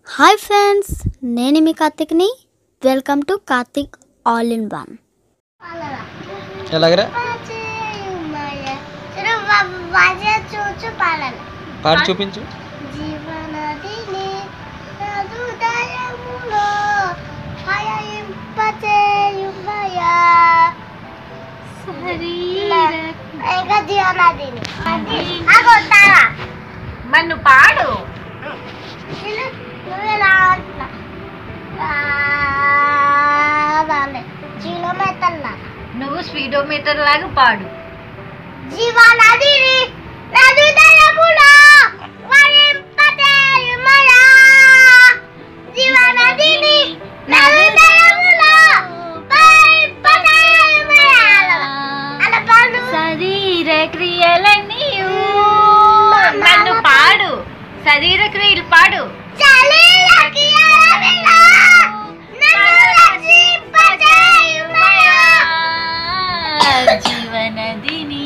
hi friends నేను మీ కార్తిక్ని welcome to Karthik all in one ఎలాగరా చూచు పాలన పాడి చూపించు జీవనదిని హృదయములో హయింపచేయుమయా ఇంకా జీవనదిని అగో తారా మరి నువ్వు పాడు నువ్వెలా అంటున్నా కిలోమీటర్ల నువ్వు స్పీడోమీటర్ లాగా పాడు జీవనదిని హృదయములో హయింపచేయుమయా జీవనదిని హృదయములో హయింపచేయుమయా అలా పాడు శరీర క్రియలన్నీ నన్ను పాడు శరీర క్రియలు పాడు చలిలకి అలవిలా నన్ను రక్షింపచేయుమయా జీవనదిని